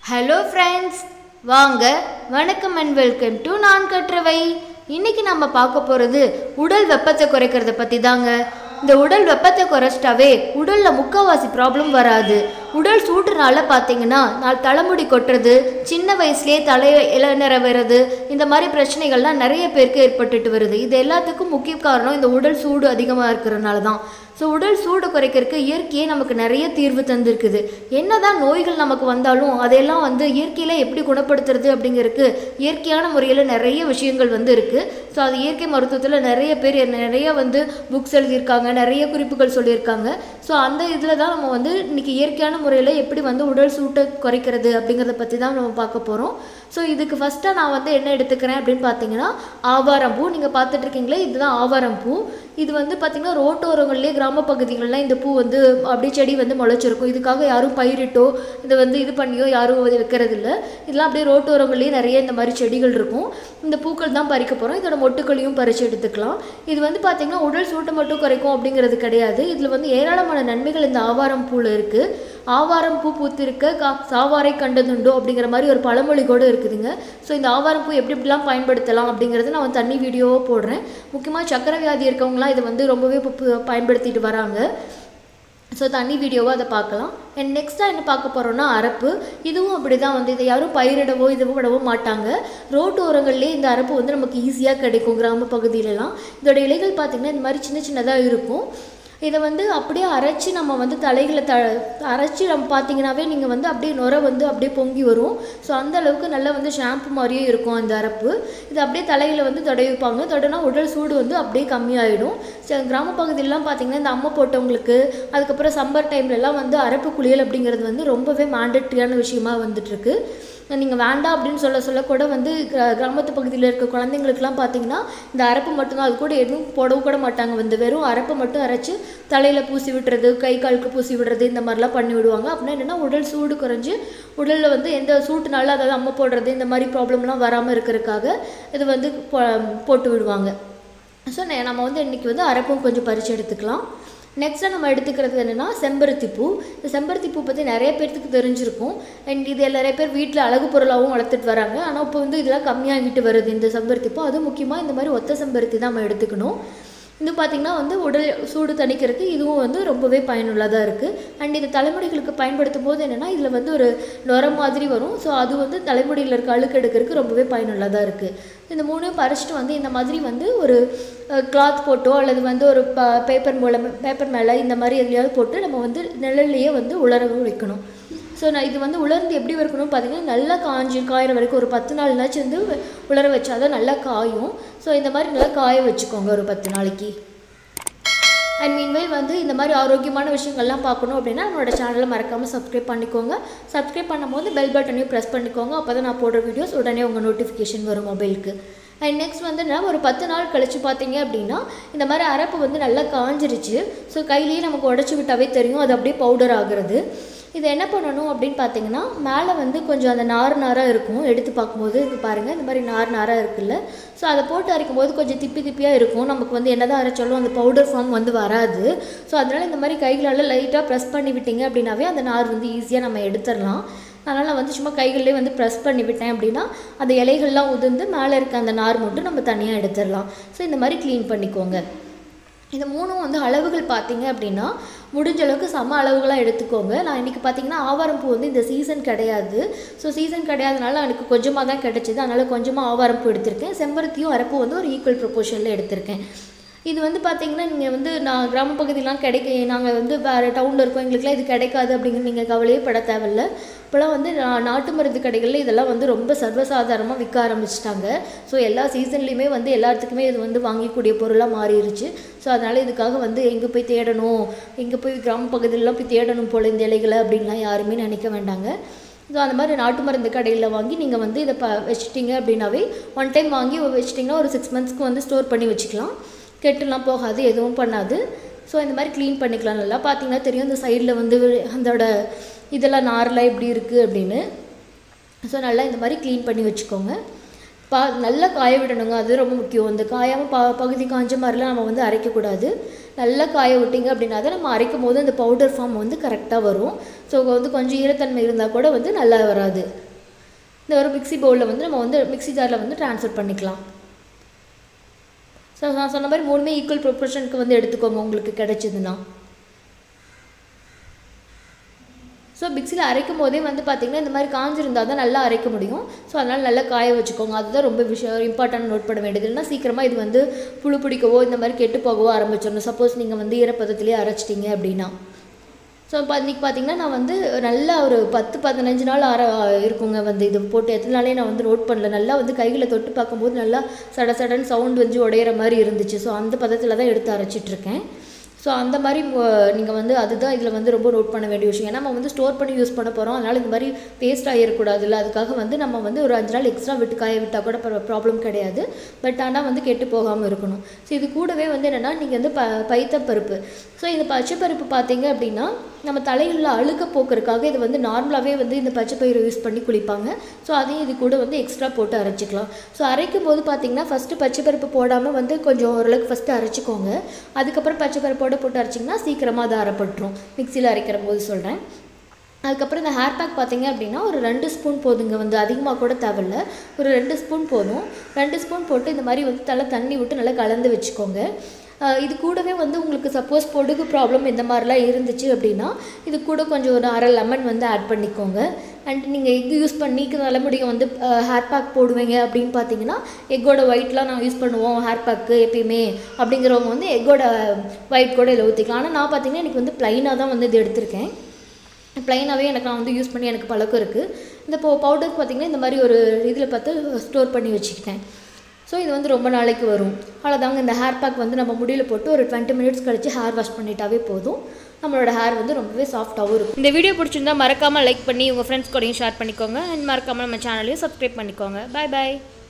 hello friends வாங்க வணக்கம் and welcome to நான் கற்றவை இன்னைக்கு நம்ம பார்க்க போகிறது உடல் வெப்பத்தை குறைக்கிறத பற்றி தாங்க இந்த உடல் வெப்பத்தை குறைச்சிட்டாவே உடலில் முக்கால்வாசி ப்ராப்ளம் வராது உடல் சூட்டுனால பார்த்தீங்கன்னா நான் தலைமுடி கொட்டுறது சின்ன வயசுலேயே தலை இளநிற வருது இந்த மாதிரி பிரச்சனைகள்லாம் நிறைய பேருக்கு ஏற்பட்டுட்டு வருது இது எல்லாத்துக்கும் முக்கிய காரணம் இந்த உடல் சூடு அதிகமாக இருக்கிறனால தான் ஸோ உடல் சூடு குறைக்கிறதுக்கு இயற்கையே நமக்கு நிறைய தீர்வு தந்திருக்குது என்னதான் நோய்கள் நமக்கு வந்தாலும் அதையெல்லாம் வந்து இயற்கையில் எப்படி குணப்படுத்துறது அப்படிங்கிறதுக்கு இயற்கையான முறையில் நிறைய விஷயங்கள் வந்து இருக்குது ஸோ அது இயற்கை மருத்துவத்தில் நிறைய பேர் நிறைய வந்து புக்ஸ் எழுதியிருக்காங்க நிறைய குறிப்புகள் சொல்லியிருக்காங்க ஸோ அந்த இதில் தான் நம்ம வந்து இன்னைக்கு இயற்கையான முறையில் எப்படி வந்து உடல் சூட்டை குறைக்கிறது அப்படிங்கிறத பற்றி தான் நம்ம பார்க்க போகிறோம் ஸோ இதுக்கு ஃபஸ்ட்டாக நான் வந்து என்ன எடுத்துக்கிறேன் அப்படின்னு பார்த்தீங்கன்னா ஆவாரம் பூ நீங்கள் பார்த்துட்டு இருக்கீங்களே இதுதான் ஆவாரம் பூ இது வந்து பார்த்திங்கன்னா ரோட்டோரங்கள்லேயே கிராம பகுதிகளெலாம் இந்த பூ வந்து அப்படியே செடி வந்து முளைச்சிருக்கும் இதுக்காக யாரும் பயிரிட்டோ இதை வந்து இது பண்ணியோ யாரும் வந்து வைக்கிறது இல்லை இதெல்லாம் அப்படியே ரோட்டோரங்கள்லேயே நிறைய இந்த மாதிரி செடிகள் இருக்கும் இந்த பூக்கள் தான் பறிக்க போகிறோம் இதோட மொட்டுக்களையும் பறித்து எடுத்துக்கலாம் இது வந்து பார்த்திங்கன்னா உடல் சூட்டை மட்டும் குறைக்கும் அப்படிங்கிறது கிடையாது இதில் வந்து ஏராளமான நன்மைகள் இந்த ஆவாரம் பூவில் இருக்குது ஆவாரம் பூ பூத்திருக்க கா சாவாரை கண்டதுண்டோ அப்படிங்கிற மாதிரி ஒரு பழமொழி கூட இருக்குதுங்க ஸோ இந்த ஆவாரம் பூ எப்படி எப்படிலாம் பயன்படுத்தலாம் அப்படிங்கிறது நான் வந்து தண்ணி வீடியோவாக போடுறேன் முக்கியமாக சக்கரை வியாதி இருக்கவங்களாம் இதை வந்து ரொம்பவே இப்போ பு- பயன்படுத்திட்டு வராங்க ஸோ தண்ணி வீடியோவாக அதை பார்க்கலாம் அண்ட் நெக்ஸ்ட்டாக என்ன பார்க்க போகிறோம்னா அரப்பு இதுவும் அப்படி தான் வந்து இதை யாரும் பயிரிடவோ இது விடவோ மாட்டாங்க ரோட்டு ஓரங்கள்லேயே இந்த அரப்பு வந்து நமக்கு ஈஸியாக கிடைக்கும் கிராம பகுதியிலலாம் இதோட இலைகள் பார்த்திங்கன்னா இந்த மாதிரி சின்ன சின்னதாக இருக்கும் இதை வந்து அப்படியே அரைச்சி நம்ம வந்து தலைகளை த அரைச்சி நம்ம பார்த்தீங்கன்னாவே நீங்கள் வந்து அப்படியே நுர வந்து அப்படியே பொங்கி வரும் ஸோ அந்த அளவுக்கு நல்லா வந்து ஷாம்பு மாதிரியே இருக்கும் அந்த அரப்பு இது அப்படியே தலையில் வந்து தடவி வைப்பாங்க தடனா உடல் சூடு வந்து அப்படியே கம்மியாயிடும் ஸோ கிராம பகுதியிலலாம் பார்த்தீங்கன்னா இந்த அம்மை போட்டவங்களுக்கு அதுக்கப்புறம் சம்மர் டைம்லலாம் வந்து அரப்பு குளியல் அப்படிங்கிறது வந்து ரொம்பவே மேண்டட்ரியான விஷயமா வந்துட்டுருக்கு நீங்கள் வேண்டாம் அப்படின்னு சொல்ல சொல்ல கூட வந்து கிரா- கிராமத்து பகுதியில் இருக்க குழந்தைங்களுக்குலாம் பார்த்தீங்கன்னா இந்த அரப்பு மட்டும்தான் அது கூட எதுவும் போடவும் கூட மாட்டாங்க வந்து வெறும் அரப்பை மட்டும் அரைச்சி தலையில் பூசி விடுறது கை காலுக்கு பூசி விடுறது இந்த மாதிரிலாம் பண்ணி விடுவாங்க அப்படின்னா என்னென்னா உடல் சூடு குறைஞ்சு உடலில் வந்து எந்த சூட்டுனால அதாவது அம்மை போடுறது இந்த மாதிரி ப்ராப்ளம்லாம் வராமல் இருக்கிறதுக்காக இது வந்து போ- போட்டு விடுவாங்க ஸோ நம்ம வந்து இன்றைக்கி வந்து அரப்பும் கொஞ்சம் பறித்து எடுத்துக்கலாம் நெக்ஸ்ட்டாக நம்ம எடுத்துக்கிறது என்னென்னா செம்பருத்தி பூ இந்த செம்பருத்தி பூ பற்றி நிறைய பேர்த்துக்கு தெரிஞ்சிருக்கும் அண்ட் இது நிறைய பேர் வீட்டில் அழகு பொருளாகவும் வளர்த்துட்டு வராங்க ஆனால் இப்போ வந்து இதெல்லாம் கம்மியாகிட்டு வருது இந்த செம்பருத்தி பூ அதுவும் முக்கியமாக இந்த மாதிரி ஒத்த செம்பருத்தி தான் நம்ம எடுத்துக்கணும் இது பார்த்திங்கன்னா வந்து உடல் சூடு தணிக்கிறதுக்கு இதுவும் வந்து ரொம்பவே பயனுள்ளதாக இருக்குது அண்ட் இது தலைமுடிகளுக்கு பயன்படுத்தும் போது என்னென்னா இதில் வந்து ஒரு நுரம் மாதிரி வரும் ஸோ அது வந்து தலைமுடியில் இருக்க அழுக்கு எடுக்கிறதுக்கு ரொம்பவே பயனுள்ளதாக இருக்குது இந்த மூணையும் பறிச்சுட்டு வந்து இந்த மாதிரி வந்து ஒரு கிளாத் போட்டோ அல்லது வந்து ஒரு ப பேப்பர் மூலம் பேப்பர் மேலே இந்த மாதிரி எதுலையாவது போட்டு நம்ம வந்து நிழல்லையே வந்து உலர வைக்கணும் ஸோ நான் இது வந்து உலர்ந்து எப்படி இருக்கணும்னு பார்த்தீங்கன்னா நல்லா காஞ்சி காயிற வரைக்கும் ஒரு பத்து நாள்னாச்சும் வந்து உலர வச்சாதான் நல்லா காயும் ஸோ இந்த மாதிரி நல்லா காய வச்சுக்கோங்க ஒரு பத்து நாளைக்கு அண்ட் மீன்வைல் வந்து இந்த மாதிரி ஆரோக்கியமான விஷயங்கள்லாம் பார்க்கணும் அப்படின்னா நம்மளோட சேனலை மறக்காமல் சப்ஸ்கிரைப் பண்ணிக்கோங்க சப்ஸ்கிரைப் பண்ணும்போது பெல் பட்டனையும் ப்ரெஸ் பண்ணிக்கோங்க அப்போ தான் நான் போடுற வீடியோஸ் உடனே உங்கள் நோட்டிஃபிகேஷன் வரும் மொபைலுக்கு அண்ட் நெக்ஸ்ட் வந்து நான் ஒரு பத்து நாள் கழிச்சு பார்த்தீங்க அப்படின்னா இந்த மாதிரி அரப்பு வந்து நல்லா காஞ்சிருச்சு ஸோ கையிலேயே நமக்கு உடச்சி விட்டாவே தெரியும் அது அப்படியே பவுடர் ஆகுறது இது என்ன பண்ணணும் அப்படின்னு பார்த்தீங்கன்னா மேலே வந்து கொஞ்சம் அந்த நார் நாராக இருக்கும் எடுத்து பார்க்கும்போது இது பாருங்கள் இந்த மாதிரி நார் நாராக இருக்குல்ல ஸோ அதை போட்டு அரைக்கும் போது கொஞ்சம் திப்பி திப்பியாக இருக்கும் நமக்கு வந்து என்னதான் அரைச்சாலும் அந்த பவுடர் ஃபார்ம் வந்து வராது ஸோ அதனால் இந்த மாதிரி கைகளால் லைட்டாக ப்ரெஸ் பண்ணி விட்டீங்க அப்படின்னாவே அந்த நார் வந்து ஈஸியாக நம்ம எடுத்துடலாம் அதனால் வந்து சும்மா கைகள்லேயே வந்து ப்ரெஸ் பண்ணி விட்டேன் அப்படின்னா அந்த இலைகள்லாம் உதிர்ந்து மேலே இருக்க அந்த நார் மட்டும் நம்ம தனியாக எடுத்துடலாம் ஸோ இந்த மாதிரி க்ளீன் பண்ணிக்கோங்க இந்த மூணும் வந்து அளவுகள் பார்த்தீங்க அப்படின்னா முடிஞ்ச அளவுக்கு சம அளவுகளாக எடுத்துக்கோங்க நான் இன்றைக்கி பார்த்தீங்கன்னா ஆவாரம் பூ வந்து இந்த சீசன் கிடையாது ஸோ சீசன் கிடையாதனால எனக்கு கொஞ்சமாக தான் கிடச்சிது அதனால் கொஞ்சமாக ஆவாரம் பூ எடுத்திருக்கேன் செம்பருத்தியும் அரப்பு வந்து ஒரு ஈக்குவல் ப்ரொப்போர்ஷனில் எடுத்திருக்கேன் இது வந்து பார்த்தீங்கன்னா நீங்கள் வந்து நான் கிராம பகுதியெலாம் கிடைக்க நாங்கள் வந்து வேறு டவுனில் இருக்கோம் எங்களுக்குலாம் இது கிடைக்காது அப்படிங்கிற நீங்கள் கவலையே பட தேவையில்ல இப்போலாம் வந்து நா- நாட்டு மருந்து கடைகளில் இதெல்லாம் வந்து ரொம்ப சர்வசாதாரணமாக விற்க ஆரம்பிச்சிட்டாங்க ஸோ எல்லா சீசன்லேயுமே வந்து எல்லாத்துக்குமே இது வந்து வாங்கக்கூடிய பொருளாக மாறிடுச்சு ஸோ அதனால் இதுக்காக வந்து எங்கே போய் தேடணும் எங்கே போய் கிராம பகுதியிலலாம் போய் தேடணும் போல் இந்த இலைகளை அப்படின்லாம் யாருமே நினைக்க வேண்டாங்க ஸோ அந்த மாதிரி நாட்டு மருந்து கடையில் வாங்கி நீங்கள் வந்து இதை ப வச்சிட்டிங்க அப்படின்னாவே ஒன் டைம் வாங்கி வச்சிட்டிங்கன்னா ஒரு சிக்ஸ் மந்த்ஸ்க்கு வந்து ஸ்டோர் பண்ணி வச்சுக்கலாம் கெட்டுலாம் போகாது எதுவும் பண்ணாது ஸோ இந்த மாதிரி க்ளீன் பண்ணிக்கலாம் நல்லா பார்த்தீங்கன்னா தெரியும் இந்த சைடில் வந்து அதோட இதெல்லாம் நார்லாம் எப்படி இருக்குது அப்படின்னு ஸோ நல்லா இந்த மாதிரி க்ளீன் பண்ணி வச்சுக்கோங்க பா நல்லா காய விடணுங்க அது ரொம்ப முக்கியம் இந்த காயாமல் ப பகுதி காஞ்ச மாதிரிலாம் நம்ம வந்து அரைக்கக்கூடாது நல்லா காய விட்டிங்க அப்படின்னா தான் நம்ம அரைக்கும் போது அந்த பவுடர் ஃபார்ம் வந்து கரெக்டாக வரும் ஸோ வந்து கொஞ்சம் ஈரத்தன்மை இருந்தால் கூட வந்து நல்லா வராது இந்த ஒரு மிக்ஸி பவுலில் வந்து நம்ம வந்து மிக்ஸி ஜாரில் வந்து ட்ரான்ஸ்ஃபர் பண்ணிக்கலாம் ஸோ நான் சொன்ன மாதிரி மூணுமே ஈக்குவல் ப்ரொப்போர்ஷனுக்கு வந்து எடுத்துக்கோங்க உங்களுக்கு கிடைச்சதுன்னா ஸோ மிக்சியில் அரைக்கும் போதே வந்து பார்த்திங்கன்னா இந்த மாதிரி காஞ்சிருந்தால் தான் நல்லா அரைக்க முடியும் ஸோ அதனால் நல்லா காய வச்சுக்கோங்க அதுதான் ரொம்ப விஷயம் இம்பார்ட்டன்ட் நோட் பண்ண வேண்டியது இல்லைன்னா சீக்கிரமாக இது வந்து புழு பிடிக்கவோ இந்த மாதிரி கெட்டு போகவோ ஆரம்பிச்சிடணும் சப்போஸ் நீங்கள் வந்து ஈரப்பதத்திலே அரைச்சிட்டிங்க அப்படின்னா ஸோ இப்போ இன்றைக்கி பார்த்தீங்கன்னா நான் வந்து நல்லா ஒரு பத்து பதினஞ்சு நாள் அர இருக்குங்க வந்து இது போட்டு எத்தனை நாளே நான் வந்து நோட் பண்ணல நல்லா வந்து கையில் தொட்டு பார்க்கும்போது நல்லா சட சடன் சவுண்ட் வந்து உடையிற மாதிரி இருந்துச்சு ஸோ அந்த பதத்தில் தான் எடுத்து அரைச்சிட்ருக்கேன் ஸோ அந்த மாதிரி நீங்கள் வந்து அதுதான் இதில் வந்து ரொம்ப நோட் பண்ண வேண்டிய விஷயம் ஏன்னா நம்ம வந்து ஸ்டோர் பண்ணி யூஸ் பண்ண போகிறோம் அதனால் இந்த மாதிரி வேஸ்ட் ஆகிடக்கூடாதுல்ல அதுக்காக வந்து நம்ம வந்து ஒரு அஞ்சு நாள் எக்ஸ்ட்ரா விட்டு காய விட்டால் கூட ப்ராப்ளம் கிடையாது பட் ஆனால் வந்து கெட்டு போகாமல் இருக்கணும் ஸோ இது கூடவே வந்து என்னென்னா நீங்கள் வந்து ப பைத்தப்பருப்பு ஸோ இந்த பச்சைப்பருப்பு பார்த்தீங்க அப்படின்னா நம்ம தலையில் உள்ள அழுக்க போக்குறதுக்காக இது வந்து நார்மலாகவே வந்து இந்த பச்சைப்பயிரை யூஸ் பண்ணி குளிப்பாங்க ஸோ அதையும் இது கூட வந்து எக்ஸ்ட்ரா போட்டு அரைச்சிக்கலாம் ஸோ அரைக்கும் போது பார்த்தீங்கன்னா ஃபஸ்ட்டு பச்சைப்பருப்பு போடாமல் வந்து கொஞ்சம் ஓரளவுக்கு ஃபஸ்ட்டு அரைச்சிக்கோங்க அதுக்கப்புறம் பச்சைப்பருப்போட போட்டு அரைச்சிங்கன்னா சீக்கிரமாக அது அரைப்பட்டுரும் மிக்சியில் அரைக்கிற போது சொல்கிறேன் அதுக்கப்புறம் இந்த ஹேர் பேக் பார்த்தீங்க அப்படின்னா ஒரு ரெண்டு ஸ்பூன் போதுங்க வந்து அதிகமாக கூட தேவையில்ல ஒரு ரெண்டு ஸ்பூன் போதும் ரெண்டு ஸ்பூன் போட்டு இந்த மாதிரி வந்து தலை தண்ணி விட்டு நல்லா கலந்து வச்சுக்கோங்க இது கூடவே வந்து உங்களுக்கு சப்போஸ் பொடுகு ப்ராப்ளம் இந்த மாதிரிலாம் இருந்துச்சு அப்படின்னா இது கூட கொஞ்சம் ஒரு அரை லெமன் வந்து ஆட் பண்ணிக்கோங்க அண்ட் நீங்கள் எக் யூஸ் பண்ணி தலைமுடியை வந்து ஹேர் பேக் போடுவீங்க அப்படின்னு பார்த்தீங்கன்னா எக்கோட ஒயிட்லாம் நான் யூஸ் பண்ணுவோம் ஹேர் பேக்கு எப்பயுமே அப்படிங்கிறவங்க வந்து எக்கோட ஒயிட் கூட இதில் ஊற்றிக்கலாம் ஆனால் நான் பார்த்தீங்கன்னா எனக்கு வந்து ப்ளைனாக தான் வந்து இது எடுத்திருக்கேன் ப்ளைனாகவே எனக்கு நான் வந்து யூஸ் பண்ணி எனக்கு பழக்கம் இருக்குது இந்த இப்போ பவுடர் பார்த்திங்கன்னா இந்த மாதிரி ஒரு இதில் பார்த்து ஸ்டோர் பண்ணி வச்சுக்கிட்டேன் ஸோ இது வந்து ரொம்ப நாளைக்கு வரும் அவ்வளோதாங்க இந்த ஹேர் பேக் வந்து நம்ம முடியில் போட்டு ஒரு டுவெண்ட்டி மினிட்ஸ் கழித்து ஹேர் வாஷ் பண்ணிட்டாவே போதும் நம்மளோட ஹேர் வந்து ரொம்பவே சாஃப்டாகவும் இருக்கும் இந்த வீடியோ பிடிச்சிருந்தா மறக்காமல் லைக் பண்ணி உங்கள் ஃப்ரெண்ட்ஸ் கூடயும் ஷேர் பண்ணிக்கோங்க அண்ட் மறக்காமல் நம்ம சேனலையும் சப்ஸ்கிரைப் பண்ணிக்கோங்க பாய் பாய்